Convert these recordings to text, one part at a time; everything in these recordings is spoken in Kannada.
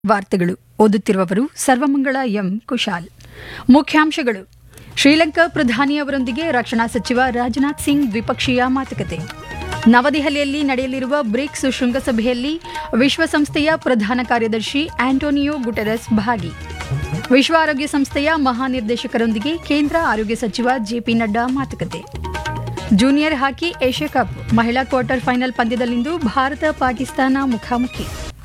ವಾರ್ತೆಗಳು ಓದುತ್ತಿರುವವರು ಸರ್ವಮಂಗಳ ಎಂ ಕುಶಾಲ್ ಮುಖ್ಯಾಂಶಗಳು ಶ್ರೀಲಂಕಾ ಪ್ರಧಾನಿಯವರೊಂದಿಗೆ ರಕ್ಷಣಾ ಸಚಿವ ರಾಜನಾಥ್ ಸಿಂಗ್ ದ್ವಿಪಕ್ಷೀಯ ಮಾತುಕತೆ ನವದೆಹಲಿಯಲ್ಲಿ ನಡೆಯಲಿರುವ ಬ್ರಿಕ್ಸ್ ಶೃಂಗಸಭೆಯಲ್ಲಿ ವಿಶ್ವಸಂಸ್ಥೆಯ ಪ್ರಧಾನ ಕಾರ್ಯದರ್ಶಿ ಆಂಟೋನಿಯೋ ಗುಟೆರಸ್ ಭಾಗಿ ವಿಶ್ವ ಆರೋಗ್ಯ ಸಂಸ್ಥೆಯ ಮಹಾನಿರ್ದೇಶಕರೊಂದಿಗೆ ಕೇಂದ್ರ ಆರೋಗ್ಯ ಸಚಿವ ಜೆಪಿ ನಡ್ಡಾ ಮಾತುಕತೆ ಜೂನಿಯರ್ ಹಾಕಿ ಏಷ್ಯಾ ಕಪ್ ಮಹಿಳಾ ಕ್ವಾರ್ಟರ್ ಫೈನಲ್ ಪಂದ್ಯದಲ್ಲಿಂದು ಭಾರತ ಪಾಕಿಸ್ತಾನ ಮುಖಾಮುಖಿ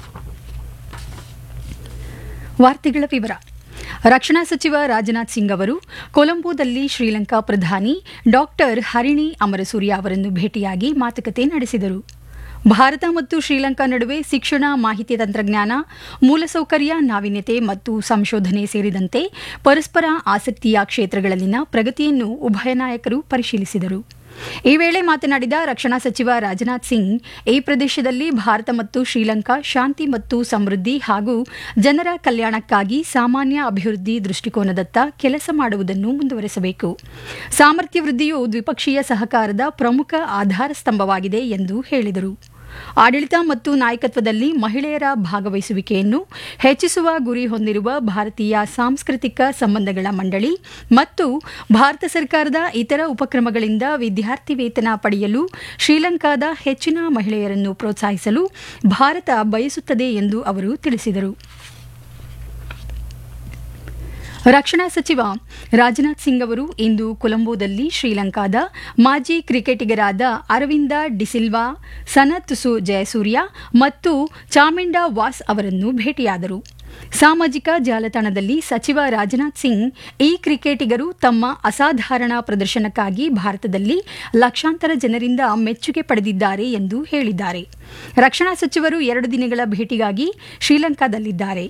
ವಾರ್ತೆಗಳ ವಿವರ ರಕ್ಷಣಾ ಸಚಿವ ರಾಜನಾಥ್ ಸಿಂಗ್ ಅವರು ಕೊಲಂಬೋದಲ್ಲಿ ಶ್ರೀಲಂಕಾ ಪ್ರಧಾನಿ ಡಾಕ್ಟರ್ ಹರಿಣಿ ಅಮರಸೂರ್ಯ ಅವರನ್ನು ಭೇಟಿಯಾಗಿ ಮಾತುಕತೆ ನಡೆಸಿದರು ಭಾರತ ಮತ್ತು ಶ್ರೀಲಂಕಾ ನಡುವೆ ಶಿಕ್ಷಣ ಮಾಹಿತಿ ತಂತ್ರಜ್ಞಾನ ಮೂಲಸೌಕರ್ಯ ನಾವೀನ್ಯತೆ ಮತ್ತು ಸಂಶೋಧನೆ ಸೇರಿದಂತೆ ಪರಸ್ಪರ ಆಸಕ್ತಿಯ ಕ್ಷೇತ್ರಗಳಲ್ಲಿನ ಪ್ರಗತಿಯನ್ನು ಉಭಯ ನಾಯಕರು ಪರಿಶೀಲಿಸಿದರು ಈ ವೇಳೆ ಮಾತನಾಡಿದ ರಕ್ಷಣಾ ಸಚಿವ ರಾಜನಾಥ್ ಸಿಂಗ್ ಈ ಪ್ರದೇಶದಲ್ಲಿ ಭಾರತ ಮತ್ತು ಶ್ರೀಲಂಕಾ ಶಾಂತಿ ಮತ್ತು ಸಮೃದ್ಧಿ ಹಾಗೂ ಜನರ ಕಲ್ಯಾಣಕ್ಕಾಗಿ ಸಾಮಾನ್ಯ ಅಭಿವೃದ್ಧಿ ದೃಷ್ಟಿಕೋನದತ್ತ ಕೆಲಸ ಮಾಡುವುದನ್ನು ಮುಂದುವರೆಸಬೇಕು ಸಾಮರ್ಥ್ಯ ವೃದ್ಧಿಯು ದ್ವಿಪಕ್ಷೀಯ ಸಹಕಾರದ ಪ್ರಮುಖ ಆಧಾರ ಸ್ತಂಭವಾಗಿದೆ ಎಂದು ಹೇಳಿದರು ಆಡಳಿತ ಮತ್ತು ನಾಯಕತ್ವದಲ್ಲಿ ಮಹಿಳೆಯರ ಭಾಗವಹಿಸುವಿಕೆಯನ್ನು ಹೆಚ್ಚಿಸುವ ಗುರಿ ಹೊಂದಿರುವ ಭಾರತೀಯ ಸಾಂಸ್ಕೃತಿಕ ಸಂಬಂಧಗಳ ಮಂಡಳಿ ಮತ್ತು ಭಾರತ ಸರ್ಕಾರದ ಇತರ ಉಪಕ್ರಮಗಳಿಂದ ವಿದ್ಯಾರ್ಥಿ ವೇತನ ಪಡೆಯಲು ಶ್ರೀಲಂಕಾದ ಹೆಚ್ಚಿನ ಮಹಿಳೆಯರನ್ನು ಪ್ರೋತ್ಸಾಹಿಸಲು ಭಾರತ ಬಯಸುತ್ತದೆ ಎಂದು ಅವರು ತಿಳಿಸಿದರು ರಕ್ಷಣಾ ಸಚಿವ ರಾಜನಾಥ್ ಸಿಂಗ್ ಅವರು ಇಂದು ಕೊಲಂಬೋದಲ್ಲಿ ಶ್ರೀಲಂಕಾದ ಮಾಜಿ ಕ್ರಿಕೆಟಿಗರಾದ ಅರವಿಂದ ಡಿಸಿಲ್ವಾ ಸನತ್ ಸು ಜಯಸೂರ್ಯ ಮತ್ತು ಚಾಮಿಂಡಾ ವಾಸ್ ಅವರನ್ನು ಭೇಟಿಯಾದರು ಸಾಮಾಜಿಕ ಜಾಲತಾಣದಲ್ಲಿ ಸಚಿವ ರಾಜನಾಥ್ ಸಿಂಗ್ ಈ ಕ್ರಿಕೆಟಿಗರು ತಮ್ಮ ಅಸಾಧಾರಣ ಪ್ರದರ್ಶನಕ್ಕಾಗಿ ಭಾರತದಲ್ಲಿ ಲಕ್ಷಾಂತರ ಜನರಿಂದ ಮೆಚ್ಚುಗೆ ಪಡೆದಿದ್ದಾರೆ ಎಂದು ಹೇಳಿದ್ದಾರೆ ರಕ್ಷಣಾ ಸಚಿವರು ಎರಡು ದಿನಗಳ ಭೇಟಿಗಾಗಿ ಶ್ರೀಲಂಕಾದಲ್ಲಿದ್ದಾರೆ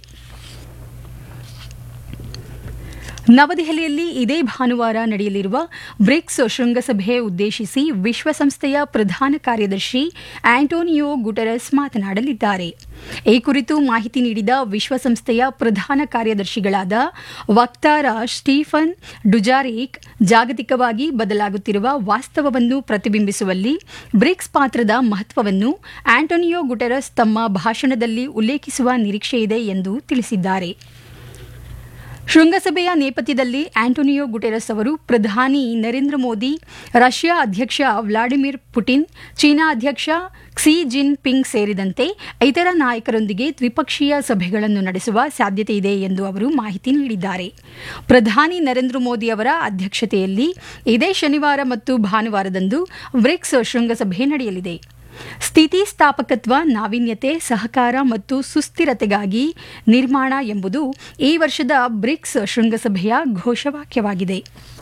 ನವದೆಹಲಿಯಲ್ಲಿ ಇದೇ ಭಾನುವಾರ ನಡೆಯಲಿರುವ ಬ್ರಿಕ್ಸ್ ಶೃಂಗಸಭೆ ಉದ್ದೇಶಿಸಿ ವಿಶ್ವಸಂಸ್ಥೆಯ ಪ್ರಧಾನ ಕಾರ್ಯದರ್ಶಿ ಆಂಟೋನಿಯೋ ಗುಟೆರಸ್ ಮಾತನಾಡಲಿದ್ದಾರೆ ಈ ಕುರಿತು ಮಾಹಿತಿ ನೀಡಿದ ವಿಶ್ವಸಂಸ್ಥೆಯ ಪ್ರಧಾನ ಕಾರ್ಯದರ್ಶಿಗಳಾದ ವಕ್ತಾರ ಸ್ಟೀಫನ್ ಡುಜಾರಿಕ್ ಜಾಗತಿಕವಾಗಿ ಬದಲಾಗುತ್ತಿರುವ ವಾಸ್ತವವನ್ನು ಪ್ರತಿಬಿಂಬಿಸುವಲ್ಲಿ ಬ್ರಿಕ್ಸ್ ಪಾತ್ರದ ಮಹತ್ವವನ್ನು ಆಂಟೋನಿಯೋ ಗುಟೆರಸ್ ತಮ್ಮ ಭಾಷಣದಲ್ಲಿ ಉಲ್ಲೇಖಿಸುವ ನಿರೀಕ್ಷೆಯಿದೆ ಎಂದು ತಿಳಿಸಿದ್ದಾರೆ ಶೃಂಗಸಭೆಯ ನೇಪಥ್ಯದಲ್ಲಿ ಆಂಟೋನಿಯೋ ಗುಟೆರಸ್ ಅವರು ಪ್ರಧಾನಿ ನರೇಂದ್ರ ಮೋದಿ ರಷ್ಯಾ ಅಧ್ಯಕ್ಷ ವ್ಲಾಡಿಮಿರ್ ಪುಟಿನ್ ಚೀನಾ ಅಧ್ಯಕ್ಷ ಕ್ಸಿ ಜಿನ್ ಪಿಂಗ್ ಸೇರಿದಂತೆ ಇತರ ನಾಯಕರೊಂದಿಗೆ ದ್ವಿಪಕ್ಷೀಯ ಸಭೆಗಳನ್ನು ನಡೆಸುವ ಸಾಧ್ಯತೆಯಿದೆ ಎಂದು ಅವರು ಮಾಹಿತಿ ನೀಡಿದ್ದಾರೆ ಪ್ರಧಾನಿ ನರೇಂದ್ರ ಮೋದಿ ಅವರ ಅಧ್ಯಕ್ಷತೆಯಲ್ಲಿ ಇದೇ ಶನಿವಾರ ಮತ್ತು ಭಾನುವಾರದಂದು ಬ್ರಿಕ್ಸ್ ಶೃಂಗಸಭೆ ನಡೆಯಲಿದೆ ಸ್ಥಿತಿಸ್ಥಾಪಕತ್ವ ನಾವೀನ್ಯತೆ ಸಹಕಾರ ಮತ್ತು ಸುಸ್ಥಿರತೆಗಾಗಿ ನಿರ್ಮಾಣ ಎಂಬುದು ಈ ವರ್ಷದ ಬ್ರಿಕ್ಸ್ ಶೃಂಗಸಭೆಯ ಘೋಷವಾಕ್ಯವಾಗಿದೆ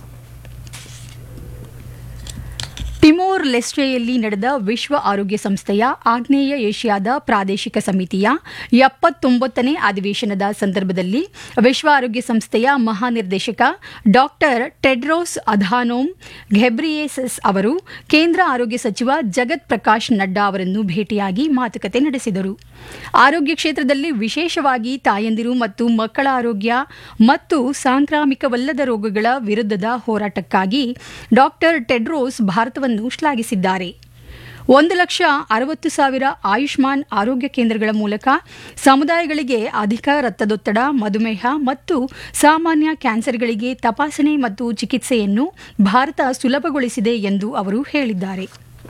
ಟಿಮೋರ್ ಲೆಸ್ಟೆಯಲ್ಲಿ ನಡೆದ ವಿಶ್ವ ಆರೋಗ್ಯ ಸಂಸ್ಥೆಯ ಆಗ್ನೇಯ ಏಷ್ಯಾದ ಪ್ರಾದೇಶಿಕ ಸಮಿತಿಯ ಎಪ್ಪತ್ತೊಂಬತ್ತನೇ ಅಧಿವೇಶನದ ಸಂದರ್ಭದಲ್ಲಿ ವಿಶ್ವ ಆರೋಗ್ಯ ಸಂಸ್ಥೆಯ ಮಹಾನಿರ್ದೇಶಕ ಡಾಕ್ಟರ್ ಟೆಡ್ರೋಸ್ ಅಧಾನೋಮ್ ಘೆಬ್ರಿಯೇಸಸ್ ಅವರು ಕೇಂದ್ರ ಆರೋಗ್ಯ ಸಚಿವ ಜಗತ್ ಪ್ರಕಾಶ್ ನಡ್ಡಾ ಅವರನ್ನು ಭೇಟಿಯಾಗಿ ಮಾತುಕತೆ ನಡೆಸಿದರು ಆರೋಗ್ಯ ಕ್ಷೇತ್ರದಲ್ಲಿ ವಿಶೇಷವಾಗಿ ತಾಯಂದಿರು ಮತ್ತು ಮಕ್ಕಳ ಆರೋಗ್ಯ ಮತ್ತು ಸಾಂಕ್ರಾಮಿಕವಲ್ಲದ ರೋಗಗಳ ವಿರುದ್ಧದ ಹೋರಾಟಕ್ಕಾಗಿ ಡಾಕ್ಟರ್ ಟೆಡ್ರೋಸ್ ಭಾರತವನ್ನು ಶ್ಲಾಘಿಸಿದ್ದಾರೆ ಒಂದು ಲಕ್ಷ ಅರವತ್ತು ಸಾವಿರ ಆಯುಷ್ಮಾನ್ ಆರೋಗ್ಯ ಕೇಂದ್ರಗಳ ಮೂಲಕ ಸಮುದಾಯಗಳಿಗೆ ಅಧಿಕ ರಕ್ತದೊತ್ತಡ ಮಧುಮೇಹ ಮತ್ತು ಸಾಮಾನ್ಯ ಕ್ಯಾನ್ಸರ್ಗಳಿಗೆ ತಪಾಸಣೆ ಮತ್ತು ಚಿಕಿತ್ಸೆಯನ್ನು ಭಾರತ ಸುಲಭಗೊಳಿಸಿದೆ ಎಂದು ಅವರು ಹೇಳಿದ್ದಾರೆ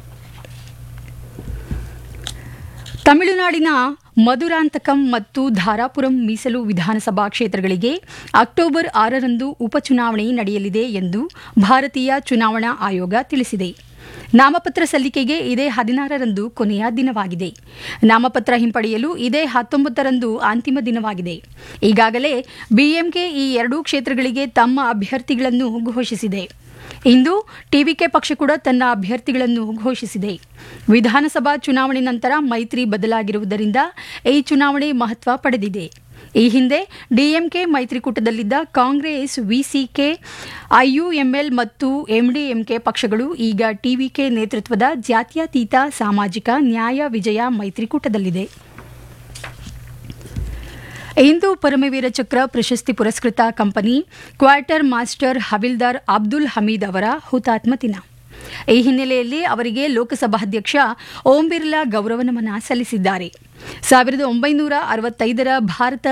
ತಮಿಳುನಾಡಿನ ಮಧುರಾಂತಕಂ ಮತ್ತು ಧಾರಾಪುರಂ ಮೀಸಲು ವಿಧಾನಸಭಾ ಕ್ಷೇತ್ರಗಳಿಗೆ ಅಕ್ಟೋಬರ್ ಆರರಂದು ಉಪಚುನಾವಣೆ ನಡೆಯಲಿದೆ ಎಂದು ಭಾರತೀಯ ಚುನಾವಣಾ ಆಯೋಗ ತಿಳಿಸಿದೆ ನಾಮಪತ್ರ ಸಲ್ಲಿಕೆಗೆ ಇದೇ ಹದಿನಾರರಂದು ಕೊನೆಯ ದಿನವಾಗಿದೆ ನಾಮಪತ್ರ ಹಿಂಪಡೆಯಲು ಇದೇ ಹತ್ತೊಂಬತ್ತರಂದು ಅಂತಿಮ ದಿನವಾಗಿದೆ ಈಗಾಗಲೇ ಬಿಎಂಕೆ ಈ ಎರಡೂ ಕ್ಷೇತ್ರಗಳಿಗೆ ತಮ್ಮ ಅಭ್ಯರ್ಥಿಗಳನ್ನು ಘೋಷಿಸಿದೆ ಇಂದು ಟಿವಿಕೆ ಪಕ್ಷ ಕೂಡ ತನ್ನ ಅಭ್ಯರ್ಥಿಗಳನ್ನು ಘೋಷಿಸಿದೆ ವಿಧಾನಸಭಾ ಚುನಾವಣೆ ನಂತರ ಮೈತ್ರಿ ಬದಲಾಗಿರುವುದರಿಂದ ಈ ಚುನಾವಣೆ ಮಹತ್ವ ಪಡೆದಿದೆ ಈ ಹಿಂದೆ ಡಿಎಂಕೆ ಮೈತ್ರಿಕೂಟದಲ್ಲಿದ್ದ ಕಾಂಗ್ರೆಸ್ ವಿಸಿಕೆ ಐಯುಎಂಎಲ್ ಮತ್ತು ಎಂಡಿಎಂಕೆ ಪಕ್ಷಗಳು ಈಗ ಟಿವಿಕೆ ನೇತೃತ್ವದ ಜಾತ್ಯತೀತ ಸಾಮಾಜಿಕ ನ್ಯಾಯ ವಿಜಯ ಮೈತ್ರಿಕೂಟದಲ್ಲಿದೆ ಇಂದು ಪರಮವೀರ ಚಕ್ರ ಪ್ರಶಸ್ತಿ ಪುರಸ್ಕೃತ company quartermaster havildar Abdul Hamid ಅವರ ಹುತಾತ್ಮ ದಿನ ಈ ಹಿನ್ನೆಲೆಯಲ್ಲಿ ಅವರಿಗೆ ಲೋಕಸಭಾಧ್ಯಕ್ಷ ಓಂ ಬಿರ್ಲಾ ಗೌರವ ನಮನ ಸಲ್ಲಿಸಿದ್ದಾರೆ ಸಾವಿರದ ಒಂಬೈನೂರ ಅರವತ್ತೈದರ ಭಾರತ